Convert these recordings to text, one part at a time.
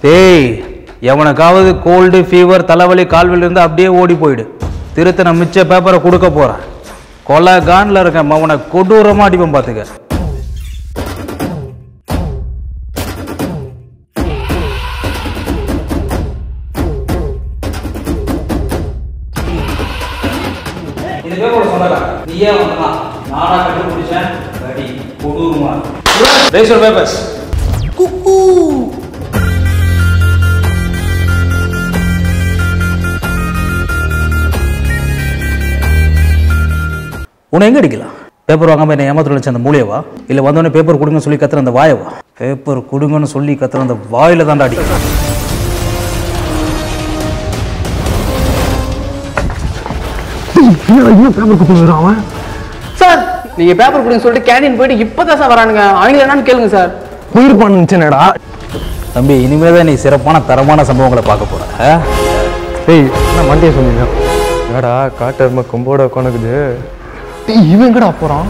டேய் எவனுக்காவது gold fever தலைவலி கால்வலி இருந்து அப்படியே ஓடி போயிடு திருத்தன மிச்ச பேப்பரை கொடுக்க போறேன் கொலை கான்ல இருக்கேன் அவனை கொடூரமா அடிப்பேன் பார்த்துக்க இது பேப்பரோட சொந்தக்கார நீயே வந்தான் நானா கண்டுபிடிச்சேன் அடி கொடூரமா ரேஸ் பேப்பர்ஸ் உன்னை எங்க அடிக்கலாம் பேப்பர் வாங்காம என்ன ஏமாத்துல வச்ச அந்த மூளையவா இல்ல வந்தோடனே பேப்பர் கொடுங்கன்னு சொல்லி கத்துற அந்த வாயவா பேப்பர் கொடுங்கன்னு சொல்லி கத்துற அந்த வாயில தாண்டா அடிக்கலாம் சார் நீங்க பேப்பர் கொடுங்க சொல்லிட்டு கேண்டீன் போயிட்டு இப்பதான் சார் வரானுங்க அவங்கள என்னன்னு கேளுங்க சார் உயிர் பண்ணுச்சுனடா தம்பி இனிமே தான் நீ சிறப்பான தரமான சம்பவங்களை பார்க்க போற ஆ? டேய் என்ன மண்டியை சொன்னீங்க என்னடா காட்டெருமை கொம்போட உட்காந்துக்குது டேய் இவன் எங்கடா போறான்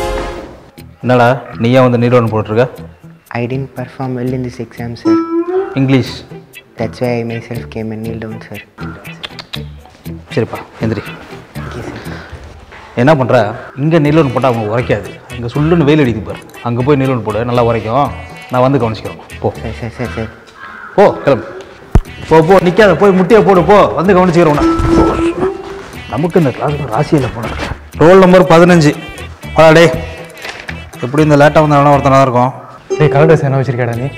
என்னடா நீயே வந்து நீரோன் போட்டிருக்க I didn't perform well in this exam, sir. English That's why I myself came and kneel down, sir. சரிப்பா எந்திரி Okay, sir. என்ன பண்ற இங்க நீலோன் போட்டால் அவங்க உரைக்காது இங்க சுள்ளுன்னு வெயில் அடிக்குது பாரு அங்க போய் நீலோன் போடு நல்லா உரைக்கும் நான் வந்து கவனிச்சுக்கிறேன் போ Sir, sir, sir, sir. போ கிளம்பு போ போ நிக்காத போய் முட்டியை போடு போ வந்து கவனிச்சுக்கிறோம் உன்னை. நமக்கு இந்த கிளாஸ் ராசியில் போன ரோல் நம்பர் பதினஞ்சு வாடா டேய் எப்படி இந்த லேட்டாக வந்தாலும் ஒருத்தனா தான் இருக்கும் டேய் கலர் ட்ரெஸ் என்ன வச்சிருக்கேடா நீ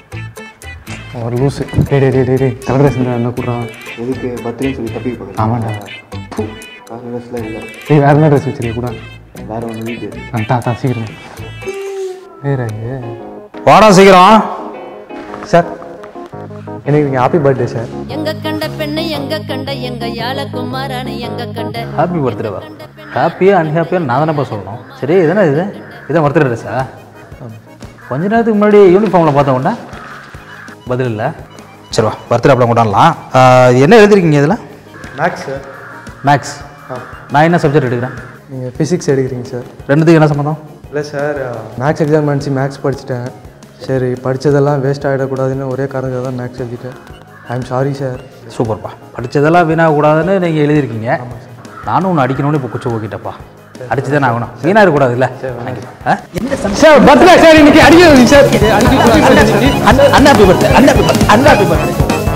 ஒரு லூஸு டேய் டேய் டேய் டேய் டேய் கலர் ட்ரெஸ் என்ன கூடுறான் எதுக்கு பர்த்டே சொல்லி தப்பி போகிறேன் ஆமாண்டா காங்கிரஸ்லாம் இல்லை டேய் வேறு என்ன ட்ரெஸ் வச்சிருக்க கூட வேற ஒன்று வீட்டு ஆ தா தா சீக்கிரம் வேற வாடா சீக்கிரம் சார் எனக்கு நீங்கள் ஹாப்பி பர்த்டே சார் எங்க கண்ட பெண்ணை எங்க கண்ட எங்க யாழ குமாரான எங்க கண்ட ஹாப்பி பர்த்டேவா ஹாப்பியா அன்ஹாப்பியா நான் தானேப்பா சொல்லணும் சரி இதுனா இது இதான் பர்த்டே ட்ரெஸ்ஸா கொஞ்ச நேரத்துக்கு முன்னாடி யூனிஃபார்மில் பார்த்த உடனே பதில் இல்லை சரி வா பர்த்டே அப்பளம் கொண்டாடலாம் ஆஹ், இது என்ன எழுதிருக்கீங்க இதில் மேக்ஸ் சார் மேக்ஸ் நான் என்ன சப்ஜெக்ட் எடுக்கிறேன் நீங்கள் ஃபிசிக்ஸ் எடுக்கிறீங்க சார் ரெண்டுத்துக்கு என்ன சம்மந்தம் இல்லை சார் மேக்ஸ் எக்ஸாம் நினச்சி மேக்ஸ் படிச்சிட்டேன் சரி படித்ததெல்லாம் வேஸ்ட் ஆகிடக்கூடாதுன்னு ஒரே காரணத்துக்காக தான் மேக்ஸ் எழுதிட்டேன் ஐ எம் சாரி சார் சூப்பர்ப்பா படித்ததெல்லாம் வீணாகக்கூடாதுன்னு நீங்கள் எழுதியிருக்கீங்க நானும் ஒன்று அடிக்கணும்னு இப்போ குச்ச போக்கிட்டப்பா அடிச்சு தானே ஆகணும் வீணாக இருக்கக்கூடாது இல்லை சார் பர்த்டே சார் இன்னைக்கு அடிக்கிறது sir unhappy birthday unhappy birthday unhappy birthday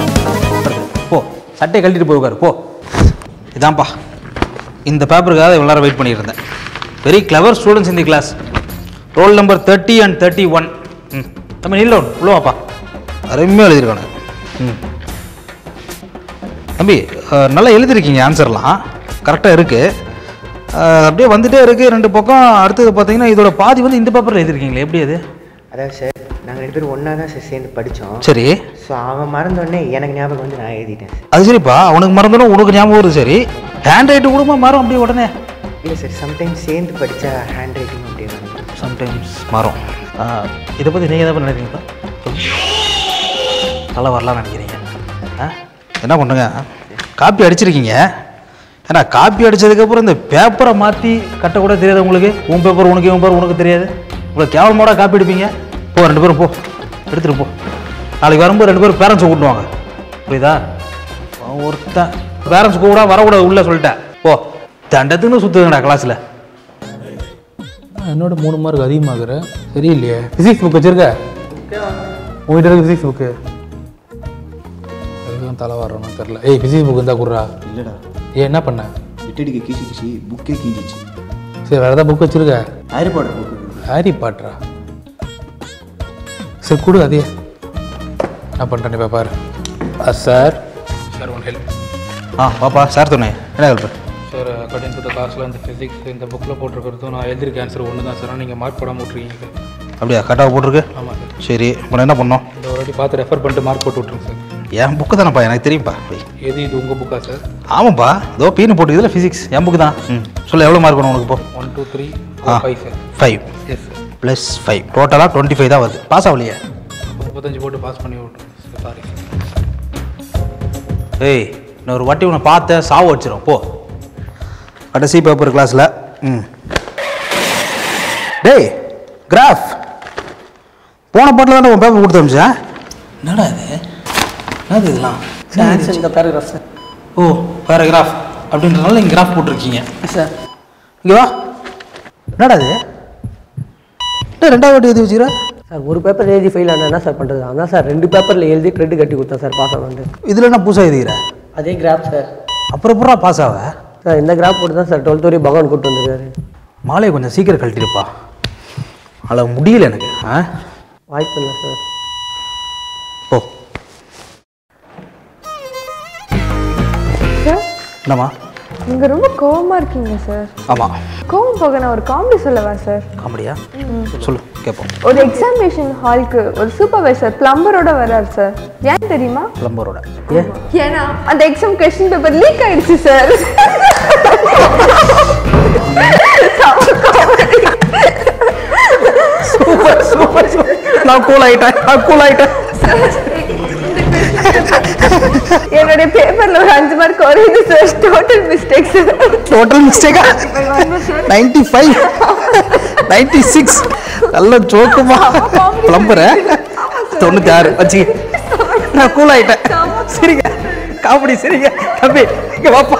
போ சட்டையை கழட்டிட்டு போய் உட்காரு போ இதான்ப்பா இந்த பேப்பருக்காக இவ்வளோ நேரம் வெயிட் பண்ணிட்டு இருந்தேன் வெரி கிளவர் ஸ்டூடெண்ட்ஸ் இந்த class roll number thirty and thirty one ம் தம்பி நில்லோன் உள்ளவாப்பா அருமையாக எழுதியிருக்கானு ம் தம்பி அஹ், நல்லா எழுதியிருக்கீங்க ஆன்சர்லாம் கரெக்டாக இருக்குது அப்படியே வந்துட்டே இருக்குது ரெண்டு பக்கம் அடுத்தது பார்த்தீங்கன்னா இதோட பாதி வந்து இந்த பேப்பரில் எழுதிருக்கீங்களே எப்படி அது அதாவது சார் நாங்கள் ரெண்டு பேரும் ஒன்றா தான் சார் சேர்ந்து படித்தோம் சரி ஸோ அவன் மறந்த உடனே எனக்கு ஞாபகம் வந்து நான் எழுதிட்டேன் சார் அது சரிப்பா அவனுக்கு மறந்துடும் உனக்கு ஞாபகம் வருது சரி ஹேண்ட் ரைட்டு கூட மாறும் அப்படியே உடனே இல்லை சார் சம்டைம்ஸ் சேர்ந்து படித்தா ஹேண்ட் ரைட்டிங் அப்படியே வரும் சம்டைம்ஸ் மாறும் ஆஹ், இதை பற்றி நீங்கள் எதாவது நினைக்கிறீங்களா நல்லா வரலாம்னு நினைக்கிறீங்க ஆ என்ன பண்ணுங்க காப்பி அடிச்சிருக்கீங்க ஏன்னா காப்பி அடிச்சதுக்கப்புறம் இந்த பேப்பரை மாற்றி கட்டக்கூட தெரியாது உங்களுக்கு உன் பேப்பர் உனக்கு உன் பேப்பர் உனக்கு தெரியாது இவ்வளோ கேவலமோட காப்பி அடிப்பீங்க போ ரெண்டு பேரும் போ எடுத்துகிட்டு போ நாளைக்கு வரும்போது ரெண்டு பேரும் பேரண்ட்ஸை கூட்டுவாங்க புரியுதா அவன் ஒருத்தன் பேரண்ட்ஸ் கூட வரக்கூடாது உள்ள சொல்லிட்டேன் போ தண்டத்துன்னு சுற்றுதுங்கடா கிளாஸில் என்னோட மூணு மார்க் அதிகமாகிற சரியில்லையே ஃபிசிக்ஸ் புக் வச்சிருக்க உங்ககிட்ட இருக்கு ஃபிசிக்ஸ் புக்கு எதுவும் தலை வரணும் தெரில ஏய் ஃபிசிக்ஸ் புக் இருந்தால் குடுறா இல்லைடா ஏன் என்ன பண்ண விட்டடிக்க கீசி கீசி புக்கே கீஞ்சிச்சு சரி வேறு ஏதாவது புக் வச்சிருக்க ஹாரி பாட்டர் புக்கு ஹாரி பாட்ரா சரி கொடு அதே என்ன பண்ணுறேன் இப்போ பாரு சார் சார் ஒன் ஹெல்ப் ஆ பாப்பா சார் சொன்னேன் என்ன சொல்கிறேன் சார் அக்கார்டிங் டு த கிளாஸில் இந்த ஃபிசிக்ஸ் இந்த புக்கில் போட்டிருக்கிறதும் நான் எழுதிருக்க ஆன்சர் ஒன்று தான் சார் நீங்கள் மார்க் போடாமல் விட்ருக்கீங்க அப்படியா கரெக்டாக போட்டிருக்கு ஆமாம் சார் சரி இப்போ என்ன பண்ணோம் இந்த ஒரு வாட்டி பார்த்து ரெஃபர் பண்ணிட்டு மார்க் போட்டு விட்ருங்க சார் என் புக்கு தானேப்பா எனக்கு தெரியும்ப்பா போய் எது இது உங்கள் புக்கா சார் ஆமாப்பா இதோ பீனு போட்டு இதில் ஃபிசிக்ஸ் என் புக்கு தான் ம் சொல்லு எவ்வளோ மார்க் வேணும் உனக்கு இப்போ one two three uh five sir five yes sir plus five டோட்டலாக டுவெண்ட்டி ஃபைவ் தான் வருது பாஸ் ஆகலையே முப்பத்தஞ்சு போட்டு பாஸ் பண்ணி விட்ருங்க சாரி ஏய் இன்னொரு வாட்டி உன்னை பார்த்தேன் சாவு வச்சிரும் போ கடைசி பேப்பர் கிளாஸில் ம் டேய் கிராஃப் போன பாட்டில் தானே உன் பேப்பர் கொடுத்து அமிச்சேன் என்னடா இது என்னது இதெல்லாம் சார் இந்த பேராகிராஃப் சார் ஓ பேராகிராஃப் அப்படின்றனால இங்கே கிராஃப் போட்டிருக்கீங்க சார் இங்கே வா என்னடா இது என்ன ரெண்டாவது வாட்டி எழுதி வச்சுக்கிற சார் ஒரு பேப்பர் எழுதி ஃபெயில் ஆனால் என்ன சார் பண்ணுறது அதான் சார் ரெண்டு பேப்பரில் எழுதி க்ரெடிட் கட்டி கொடுத்தேன் சார் பாஸ் ஆனது இதில் என்ன புதுசாக எழுதிக்கிற அதே கிராஃப் சார் அப்புறம் எப்படா பாஸ் ஆவ சார் இந்த கிராஃப் போட்டு தான் சார் டுவெல்த் வரையும் பகவான் கூப்பிட்டு வந்திருக்காரு மாலையை கொஞ்சம் சீக்கிரம் கழட்டிருப்பா அதில் முடியல எனக்கு ஆ வாய்ப்பு இல்லை சார் போ சார் என்னம்மா நீங்க ரொம்ப கோவமா இருக்கீங்க சார் ஆமாம் கோவம் போக நான் ஒரு காமெடி சொல்லவா சார் காமெடியா சொல்லு கேட்போம் ஒரு எக்ஸாமினேஷன் ஹாலுக்கு ஒரு சூப்பர்வைசர் பிளம்பரோட வர்றார் சார் ஏன் தெரியுமா பிளம்பரோட ஏ ஏன்னா அந்த எக்ஸாம் கொஸ்டின் பேப்பர் லீக் ஆயிடுச்சு சார் நான் கூல் ஆயிட்டேன் நான் கூல் ஆயிட்டேன் என்னுடைய பேப்பர்ல ஒரு அஞ்சு மார்க் குறையுது sir total mistake sir total மிஸ்டேக்கா நைன்டி ஃபைவ் நைன்டி சிக்ஸ் நல்ல ஜோக்குமா பிளம்பரை தொண்ணூற்றி ஆறு வச்சு நான் கூல் ஆயிட்டேன் சரிங்க காமெடி சரிங்க தம்பி இங்க வாப்பா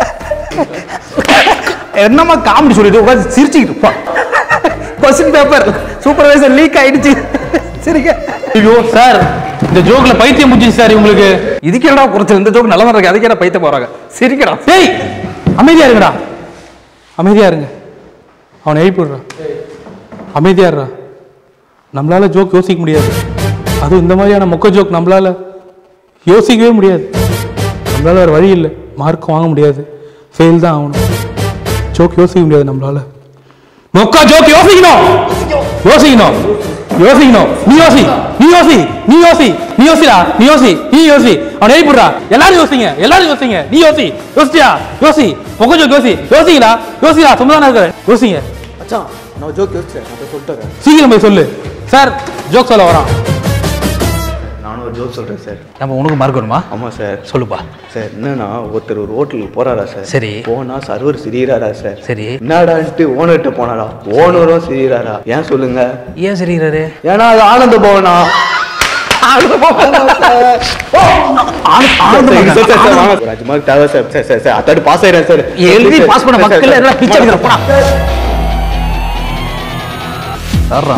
என்னம்மா காமெடி சொல்லிட்டு உட்காந்து சிரிச்சுக்கிட்டு போ கொஸ்டின் பேப்பர் சூப்பர்வைசர் லீக் ஆயிடுச்சு சரிங்க ஐயோ சார் இந்த ஜோக்ல பைத்தியம் முடிஞ்சிச்சு சார் உங்களுக்கு இதுக்கு என்னடா குறைச்சல் இந்த ஜோக்கு நல்லா இருக்கு அதுக்கு என்ன பைத்த போறாங்க சிரிக்கடா டேய் அமைதியா இருங்கடா அமைதியா இருங்க அவனை எழுப்பி விடுறான் அமைதியா இருடா நம்மளால ஜோக் யோசிக்க முடியாது அதுவும் இந்த மாதிரியான மொக்க ஜோக் நம்மளால யோசிக்கவே முடியாது நம்மளால வேற வழி இல்லை மார்க் வாங்க முடியாது ஃபெயில் தான் ஆகணும் ஜோக் யோசிக்க முடியாது நம்மளால மொக்கா ஜோக் யோசிக்கணும் யோசிக்கணும் யோசிக்கணும் நீ யோசி நீ யோசி நீ யோசி நீ யோசிடா நீ யோசி நீ யோசி அவனை எழுப்பிடுறா எல்லாரும் யோசிங்க எல்லாரும் யோசிங்க நீ யோசி யோசிச்சியா யோசி மொக்க ஜோக் யோசி யோசிங்கடா யோசிடா சும்மா தானே இருக்கிற யோசிங்க மச்சான் நான் ஜோக் யோசிச்சேன் நான் போய் சொல்லிட்டு சீக்கிரம் போய் சொல்லு சார் ஜோக் சொல்ல வரான் நானும் ஒரு ஜோக் சொல்கிறேன் சார் நம்ம உனக்கு மார்க் வேணுமா ஆமாம் சார் சொல்லுப்பா சார் என்னன்னா ஒருத்தர் ஒரு ஹோட்டலுக்கு போறாரா சார் சரி. போனா சர்வர் சிரிகிறாரா சார் சரி. என்னடான்ட்டு ஓனர்கிட்ட போனாரா ஓனரும் சிரிகிறாரா ஏன் சொல்லுங்க ஏன் சரிங்கிறாரு ஏன்னா அது ஆனந்த பவனா ராஜ்மார்க் தேவை சார் சார் சார் சார் அத்தாடி பாஸ் ஆயிடுறேன் சார் எழுதி பாஸ் பண்ண மக்கள் எல்லாம் பிச்சை எடுக்கிற போடா சார்ரா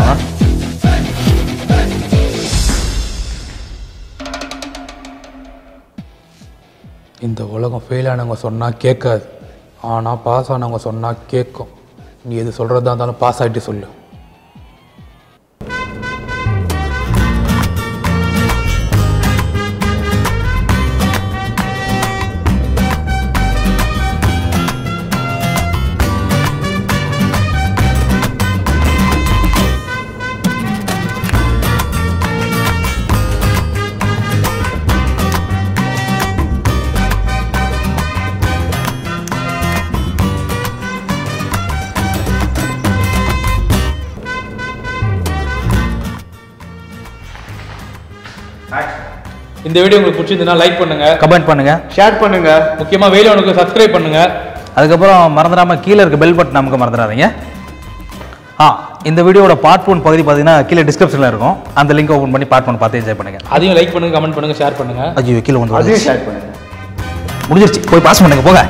இந்த உலகம் ஃபெயில் ஆனவங்க சொன்னால் கேட்காது ஆனால் பாஸ் ஆனவங்க சொன்னால் கேட்கும் நீ எது சொல்கிறதா இருந்தாலும் பாஸ் ஆகிட்டு சொல்லு இந்த வீடியோ உங்களுக்கு பிடிச்சிருந்ததுன்னா லைக் பண்ணுங்க கமெண்ட் பண்ணுங்க ஷேர் பண்ணுங்க முக்கியமாக வேலைவனுக்கு சப்ஸ்கிரைப் பண்ணுங்க அதுக்கப்புறம் மறந்துடாம கீழே இருக்க பெல் பட்டன் நமக்கு மறந்துடாதீங்க ஆ இந்த வீடியோட பார்ட் ஒன் பகுதி பார்த்தீங்கன்னா கீழே டிஸ்கிரிப்ஷனில் இருக்கும் அந்த லிங்க் ஓப்பன் பண்ணி பார்ட் ஒன் பார்த்து என்ஜாய் பண்ணுங்க அதையும் லைக் பண்ணுங்க கமெண்ட் பண்ணுங்க ஷேர் பண்ணுங்க ஐயோ கீழே வந்து அதையும் ஷேர் பண்ணுங்க முடிஞ்சிருச்சு போய் பாஸ் பண்ணுங்க போங்க